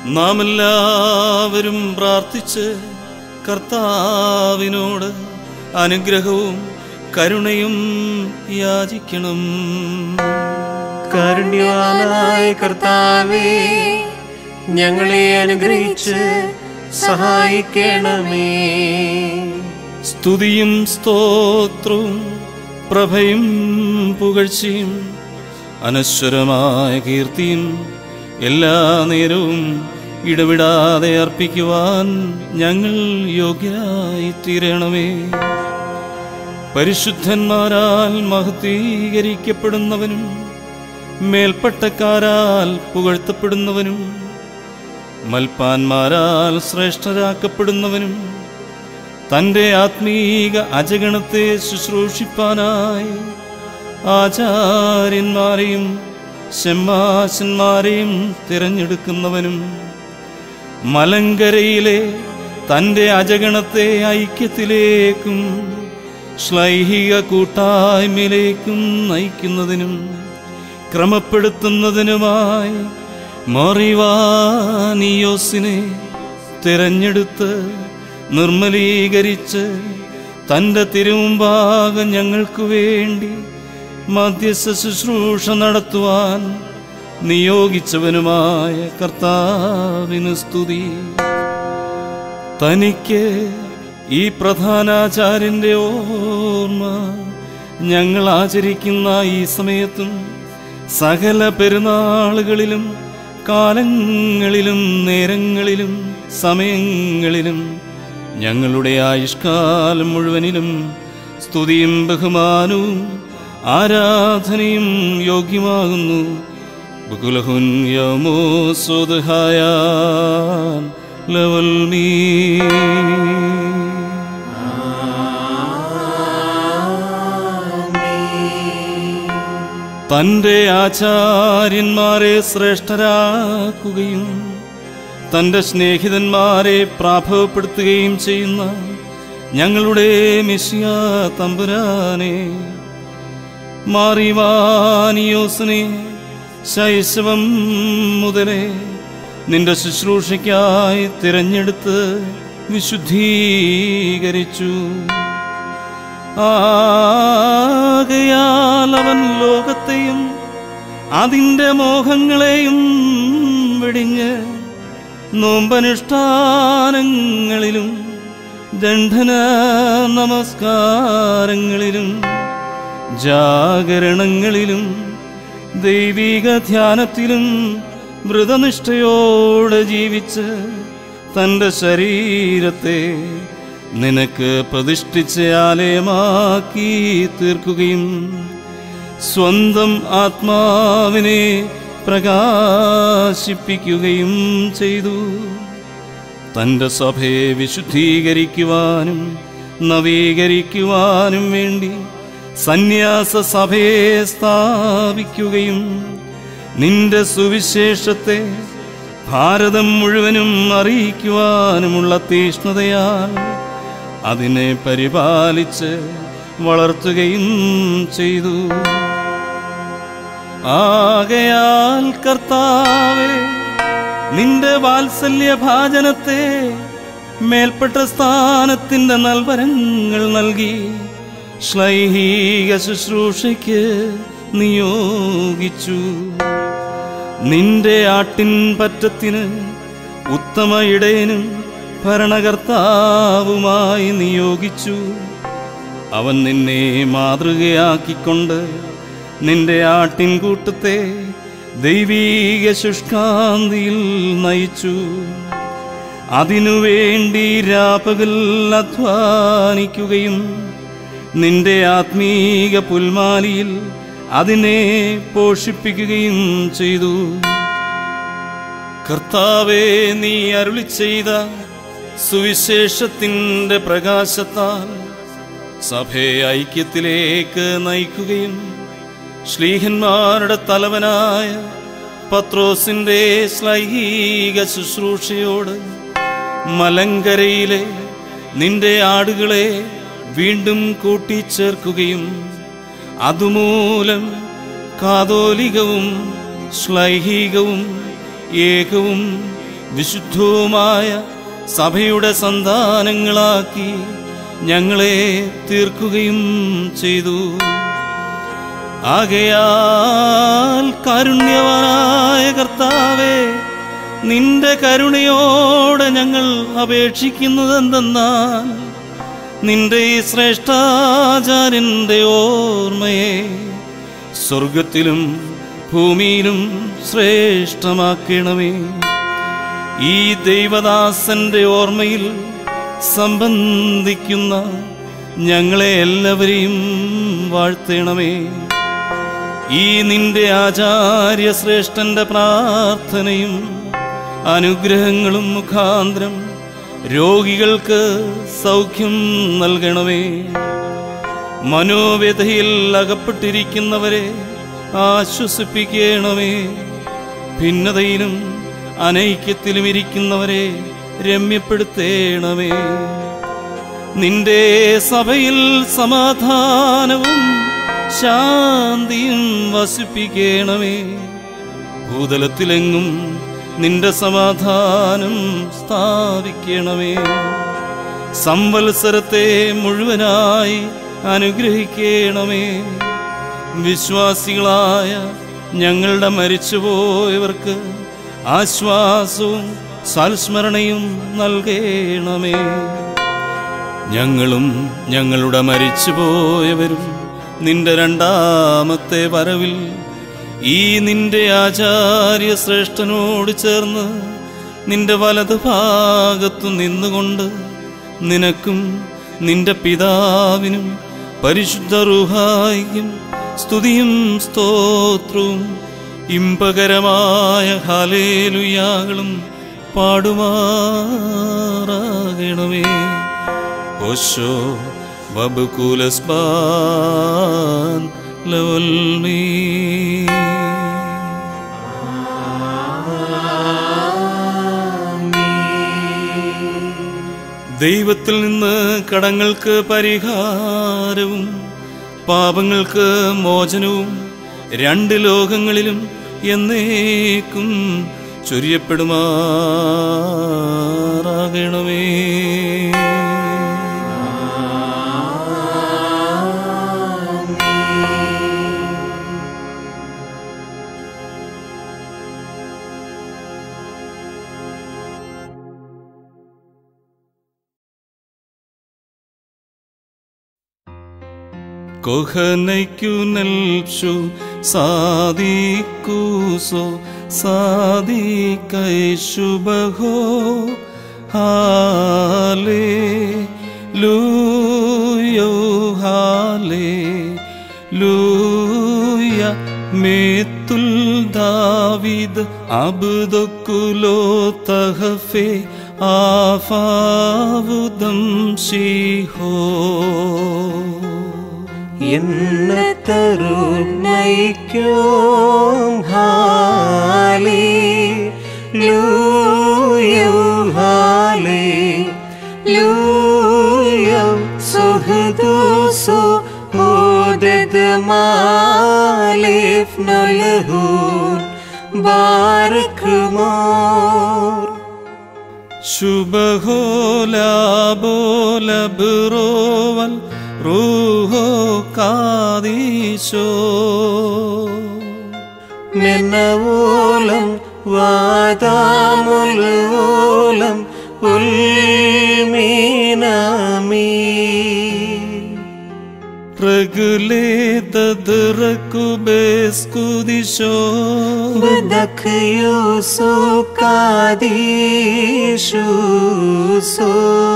നാം എല്ലാവരും പ്രാർത്ഥിച്ച് കർത്താവിനോട് അനുഗ്രഹവും കരുണയും യാചിക്കണം കാരുണ്യവാനായ കർത്താവേ ഞങ്ങളെ അനുഗ്രഹിച്ച് സഹായിക്കണമേ സ്തുതിയും സ്തോത്രവും പ്രഭയും പുകഴ്ചയും അനശ്വരമായ കീർത്തിയും എല്ലാ നേരവും ഇടവിടാതെ അർപ്പിക്കുവാൻ ഞങ്ങൾ യോഗ്യരായി തീരണമേ പരിശുദ്ധന്മാരാൽ മഹത്വീകരിക്കപ്പെടുന്നവനും മേൽപ്പട്ടക്കാരാൽ പുകഴ്ത്തപ്പെടുന്നവനും മൽപ്പാന്മാരാൽ ശ്രേഷ്ഠരാക്കപ്പെടുന്നവനും തന്റെ ആത്മീക അജഗണത്തെ ശുശ്രൂഷിപ്പാനായി ആചാര്യന്മാരെയും ശമ്മാശന്മാരെയും തിരഞ്ഞെടുക്കുന്നവനും മലങ്കരയിലെ തന്റെ അജഗണത്തെ ഐക്യത്തിലേക്കും ശ്ലൈഹിക കൂട്ടായ്മയിലേക്കും നയിക്കുന്നതിനും ക്രമപ്പെടുത്തുന്നതിനുമായി മറിവാനിയോസിനെ തിരഞ്ഞെടുത്ത് നിർമ്മലീകരിച്ച് തന്റെ തിരുമുമ്പാകെ ഞങ്ങൾക്ക് വേണ്ടി മധ്യസ്ഥ ശുശ്രൂഷ നടത്തുവാൻ നിയോഗിച്ചവനുമായ കർത്താവിന് സ്തുതി തനിക്ക് ഈ പ്രധാനാചാര്യന്റെ ഓർമ്മ ഞങ്ങൾ ആചരിക്കുന്ന ഈ സമയത്തും സകല പെരുന്നാളുകളിലും കാലങ്ങളിലും നേരങ്ങളിലും സമയങ്ങളിലും ഞങ്ങളുടെ ആയുഷ്കാലം മുഴുവനിലും സ്തുതിയും ബഹുമാനവും ആരാധനയും യോഗ്യമാകുന്നു ബുകുലഹുൻ യമോ സ്വതഹായാൻ ലവൽ മീ തന്റെ ആചാര്യന്മാരെ ശ്രേഷ്ഠരാക്കുകയും തന്റെ സ്നേഹിതന്മാരെ പ്രാഭവപ്പെടുത്തുകയും ചെയ്യുന്ന ഞങ്ങളുടെ മിശിയ തമ്പുരാനെ മാറിവാനിയോസിനെ ശൈശവം മുതലേ നിന്റെ ശുശ്രൂഷയ്ക്കായി തിരഞ്ഞെടുത്ത് വിശുദ്ധീകരിച്ചു ആകയാൽ അവൻ ലോകത്തെയും അതിൻ്റെ മോഹങ്ങളെയും വെടിഞ്ഞ് നോമ്പനുഷ്ഠാനങ്ങളിലും ദണ്ഡന നമസ്കാരങ്ങളിലും ജാഗരണങ്ങളിലും ദൈവിക ധ്യാനത്തിലും വ്രതനിഷ്ഠയോടെ ജീവിച്ച് തൻ്റെ ശരീരത്തെ നിനക്ക് പ്രതിഷ്ഠിച്ച ആലയമാക്കി തീർക്കുകയും സ്വന്തം ആത്മാവിനെ പ്രകാശിപ്പിക്കുകയും ചെയ്തു തൻ്റെ സഭയെ വിശുദ്ധീകരിക്കുവാനും നവീകരിക്കുവാനും വേണ്ടി സന്യാസ സഭയെ സ്ഥാപിക്കുകയും നിന്റെ സുവിശേഷത്തെ ഭാരതം മുഴുവനും അറിയിക്കുവാനുമുള്ള തീഷ്ണതയാൽ അതിനെ പരിപാലിച്ച് വളർത്തുകയും ചെയ്തു ആകയാൽ കർത്താവേ നിന്റെ വാത്സല്യ ഭാജനത്തെ മേൽപ്പെട്ട സ്ഥാനത്തിന്റെ നൽവരങ്ങൾ നൽകി ശ്ലൈഹിക ശുശ്രൂഷയ്ക്ക് നിയോഗിച്ചു നിന്റെ ആട്ടിൻ പറ്റത്തിന് ഉത്തമ ഇടയനും ഭരണകർത്താവുമായി നിയോഗിച്ചു അവൻ നിന്നെ മാതൃകയാക്കിക്കൊണ്ട് നിന്റെ ആട്ടിൻകൂട്ടത്തെ ദൈവീക ശുഷ്കാന്തിയിൽ നയിച്ചു അതിനുവേണ്ടി രാപ്പകൽ അധ്വാനിക്കുകയും നിന്റെ ആത്മീക പുൽമാലിയിൽ അതിനെ പോഷിപ്പിക്കുകയും ചെയ്തു കർത്താവെ നീ അരുളി ചെയ്ത സുവിശേഷത്തിന്റെ പ്രകാശത്താൽ സഭയെ ഐക്യത്തിലേക്ക് നയിക്കുകയും ശ്ലീഹന്മാരുടെ തലവനായ പത്രോസിന്റെ ശ്ലൈഹിക ശുശ്രൂഷയോട് മലങ്കരയിലെ നിന്റെ ആടുകളെ വീണ്ടും കൂട്ടിച്ചേർക്കുകയും അതുമൂലം കാതോലികവും ശ്ലൈഹികവും ഏകവും വിശുദ്ധവുമായ സഭയുടെ സന്താനങ്ങളാക്കി ഞങ്ങളെ തീർക്കുകയും ചെയ്തു ആകയാൽ കാരുണ്യവാനായ കർത്താവേ നിന്റെ കരുണയോടെ ഞങ്ങൾ അപേക്ഷിക്കുന്നത് എന്തെന്നാൽ നിന്റെ ഈ ശ്രേഷ്ഠാചാര്യന്റെ ഓർമ്മയെ സ്വർഗത്തിലും ഭൂമിയിലും ശ്രേഷ്ഠമാക്കണമേ ഈ ദൈവദാസന്റെ ഓർമ്മയിൽ സംബന്ധിക്കുന്ന ഞങ്ങളെ എല്ലാവരെയും വാഴ്ത്തണമേ ഈ നിന്റെ ആചാര്യ ശ്രേഷ്ഠന്റെ പ്രാർത്ഥനയും അനുഗ്രഹങ്ങളും മുഖാന്തരം രോഗികൾക്ക് സൗഖ്യം നൽകണമേ മനോവ്യതയിൽ അകപ്പെട്ടിരിക്കുന്നവരെ ആശ്വസിപ്പിക്കണമേ ഭിന്നതയിലും അനൈക്യത്തിലും ഇരിക്കുന്നവരെ രമ്യപ്പെടുത്തേണമേ നിന്റെ സഭയിൽ സമാധാനവും ശാന്തിയും വസിപ്പിക്കണമേ ഭൂതലത്തിലെങ്ങും നിന്റെ സമാധാനം സ്ഥാപിക്കണമേ സംവത്സരത്തെ മുഴുവനായി അനുഗ്രഹിക്കണമേ വിശ്വാസികളായ ഞങ്ങളുടെ മരിച്ചുപോയവർക്ക് ആശ്വാസവും സൽസ്മരണയും നൽകണമേ ഞങ്ങളും ഞങ്ങളുടെ മരിച്ചുപോയവരും നിന്റെ രണ്ടാമത്തെ വരവിൽ ഈ നിന്റെ ആചാര്യ ശ്രേഷ്ഠനോട് ചേർന്ന് നിന്റെ വലത് ഭാഗത്തു നിന്നുകൊണ്ട് നിനക്കും നിന്റെ പിതാവിനും പരിശുദ്ധ റുഹായിക്കും സ്തുതിയും സ്തോത്രവും ഇമ്പകരമായ ഹാലേലുയാകളും പാടുമാറാകണമേ ഓശോ ബബുകുലസ്ബാൻ ലവൽമീ ദൈവത്തിൽ നിന്ന് കടങ്ങൾക്ക് പരിഹാരവും പാപങ്ങൾക്ക് മോചനവും രണ്ട് ലോകങ്ങളിലും എന്നേക്കും ചൊരിയപ്പെടുമാറാകണമേ കൊഹനയ്ക്കു നൽഷു സാദിക്കൂസോ സാദിക്കൈ ശുഭഹോ ഹാലേ ലൂയോ ഹാലേ ലൂയ മേത്തുൽ ദാവിദ് അബ്ദുക്കുലോ തഹഫേ ആഫാവുദം ശീഹോ என்ன தருணைக்கும் ஹாலே லூயோ ஹாலே லூயோ സുഹദോസോ ഹോദദ് മാലിഫ് നലഹൂൻ ബാരക്കുമോർ ശുഭഹോ ലാബോ ലബ്രോവൽ റൂഹോ കാദീശോ മെന്നവോലം വാദാമുലോലം ഉൽമീനാമീ റഗുലേ ദദ്റക്കുബേസ്കുദിശോ بدك يوسف قاديشوسو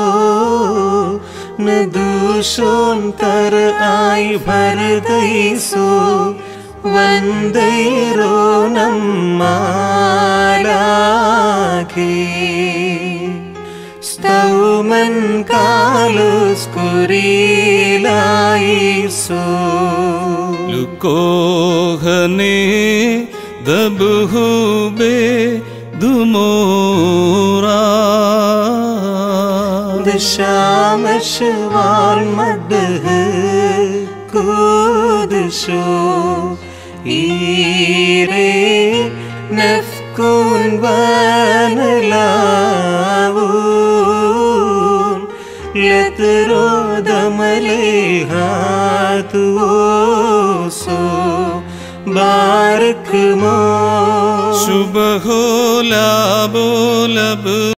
ندوشون تر آي برديسو വന്ദൈരോ നമ്മാലാഖി സ്തൗമൻ കാലുസ്കുരീലായിസോ ലുക്കോഹനേ ദബുഹുബേ ദുമോറാ دشامش والمده كودشو إيري نفت كون بانلاون يترود مليها توسو بارك مو ശുഭഹോലാബോലബ്